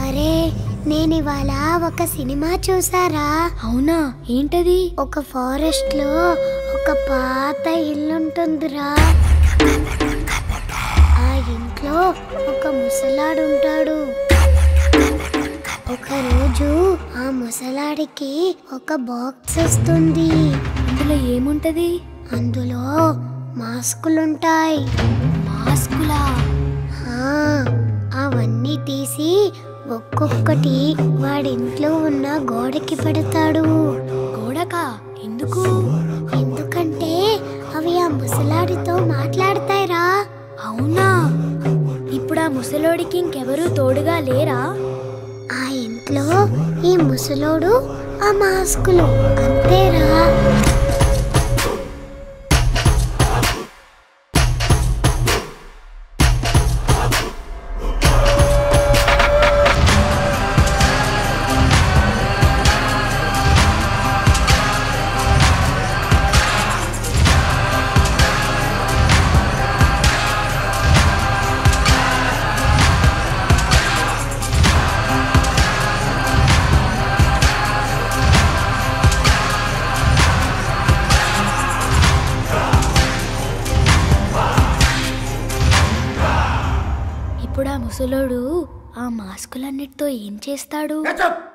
అరే నేను ఇవాళ ఒక సినిమా చూసారా అవునా ఏంటది ఒక ఫారెస్ట్ లో ఒక పాత ఇల్లుంటుందిరా ఆ ఇంట్లో ఒక ముసలాడు ఉంటాడు ఒక రోజు ఆ ముసలాడికి ఒక బాక్స్ వస్తుంది అందులో ఏముంటది అందులో మాస్కులుంటాయి మాస్కులా ఆ, అవన్నీ తీసి ఒక్కొక్కటి వాడింట్లో ఉన్న గోడకి పెడతాడు గోడకా ఎందుకు ఎందుకంటే అవి ఆ ముసలాడితో మాట్లాడతాయిరా అవునా ఇప్పుడు ఆ ముసలోడికి ఇంకెవరూ తోడుగా లేరా ఆ ఇంట్లో ఈ ముసలోడు ఆ మాస్కులు అంతేరా ఇప్పుడు ఆ ముసలోడు ఆ మాస్కులన్నిటితో ఏం చేస్తాడు Ketchup!